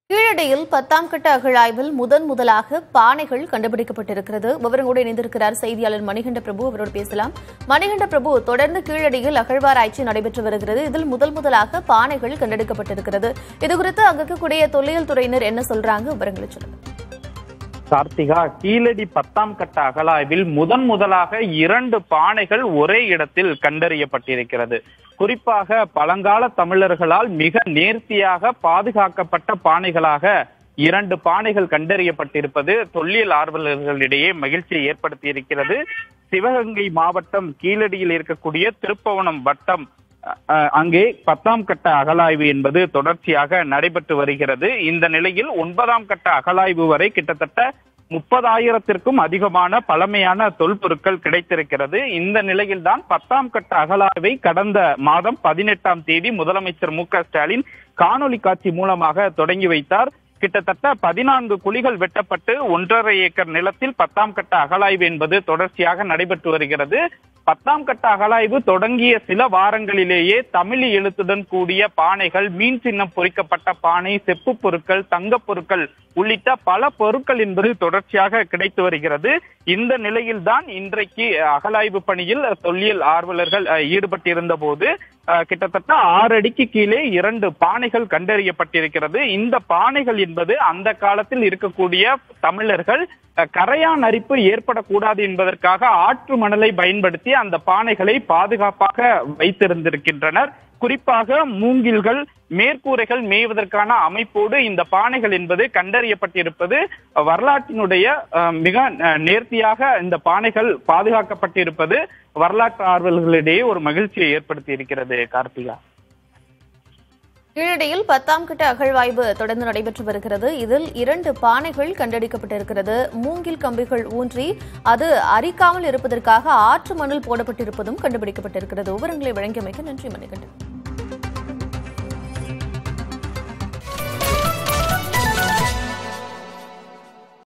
கீழடியில் பத்தாம் கட்ட அகழாய்வில் முதன் முதலாக பானைகள் கண்டுபிடிக்கப்பட்டிருக்கிறது விவரங்களோடு இணைந்திருக்கிறார் செய்தியாளர் மணிகண்ட பிரபு அவரோடு பேசலாம் மணிகண்ட பிரபு தொடர்ந்து கீழடியில் அகழ்வாராய்ச்சி நடைபெற்று வருகிறது இதில் முதல் முதலாக பானைகள் கண்டெடுக்கப்பட்டிருக்கிறது இதுகுறித்து அங்க இருக்கக்கூடிய தொல்லியல் துறையினர் என்ன சொல்றாங்க விவரங்களை சொல்லுங்க கார்த்திகா கீழடி பத்தாம் கட்ட அகழாய்வில் முதன் முதலாக இரண்டு பானைகள் ஒரே இடத்தில் கண்டறியப்பட்டிருக்கிறது குறிப்பாக பழங்கால தமிழர்களால் மிக நேர்த்தியாக பாதுகாக்கப்பட்ட பானைகளாக இரண்டு பானைகள் கண்டறியப்பட்டிருப்பது தொல்லியல் ஆர்வலர்களிடையே மகிழ்ச்சியை ஏற்படுத்தி இருக்கிறது சிவகங்கை மாவட்டம் கீழடியில் இருக்கக்கூடிய திருப்பவனம் வட்டம் அஹ், அங்கே பத்தாம் கட்ட அகழாய்வு என்பது தொடர்ச்சியாக நடைபெற்று வருகிறது இந்த நிலையில் ஒன்பதாம் கட்ட அகழாய்வு வரை கிட்டத்தட்ட முப்பதாயிரத்திற்கும் அதிகமான பழமையான தொல்பொருட்கள் கிடைத்திருக்கிறது இந்த நிலையில்தான் பத்தாம் கட்ட அகழாய்வை கடந்த மாதம் பதினெட்டாம் தேதி முதலமைச்சர் மு க ஸ்டாலின் காணொலி காட்சி மூலமாக தொடங்கி வைத்தார் கிட்டத்தட்ட பதினான்கு குழிகள் வெட்டப்பட்டு ஒன்றரை ஏக்கர் நிலத்தில் பத்தாம் கட்ட அகழாய்வு என்பது தொடர்ச்சியாக நடைபெற்று வருகிறது பத்தாம் கட்ட அகழாய்வு தொடங்கிய சில வாரங்களிலேயே தமிழ் எழுத்துடன் கூடிய பானைகள் மீன் சின்னம் பொறிக்கப்பட்ட பானை செப்பு பொருட்கள் தங்கப் பொருட்கள் உள்ளிட்ட பல பொருட்கள் என்பது தொடர்ச்சியாக கிடைத்து வருகிறது இந்த நிலையில்தான் இன்றைக்கு அகழாய்வு பணியில் தொல்லியல் ஆர்வலர்கள் அஹ், ஈடுபட்டிருந்த போது அஹ், கிட்டத்தட்ட ஆறு அடிக்கு கீழே இரண்டு பானைகள் கண்டறியப்பட்டிருக்கிறது இந்த பானைகள் என்பது அந்த காலத்தில் இருக்கக்கூடிய தமிழர்கள் அஹ், கரையான் அரிப்பு ஏற்படக்கூடாது என்பதற்காக ஆற்று மணலை பயன்படுத்தி அந்த பானைகளை பாதுகாப்பாக வைத்திருந்திருக்கின்றனர் குறிப்பாக மூங்கில்கள் மேற்கூரைகள் மேய்வதற்கான அமைப்போடு இந்த பானைகள் என்பது கண்டறியப்பட்டிருப்பது வரலாற்றினுடைய அஹ், மிக அஹ், நேர்த்தியாக இந்த பானைகள் பாதுகாக்கப்பட்டிருப்பது வரலாற்று ஆர்வலர்களிடையே ஒரு மகிழ்ச்சியை ஏற்படுத்தி இருக்கிறது கார்த்திகா கீழடியில் பத்தாம் கட்ட அகழ்வாய்வு தொடர்ந்து நடைபெற்று வருகிறது இதில் இரண்டு பானைகள் கண்டெடுக்கப்பட்டிருக்கிறது மூங்கில் கம்பிகள் ஊன்றி அது அரிக்காமல் இருப்பதற்காக ஆற்று மணல் போடப்பட்டிருப்பதும் கண்டுபிடிக்கப்பட்டிருக்கிறது விவரங்களை வழங்கியமைக்கு நன்றி மணிகண்டன்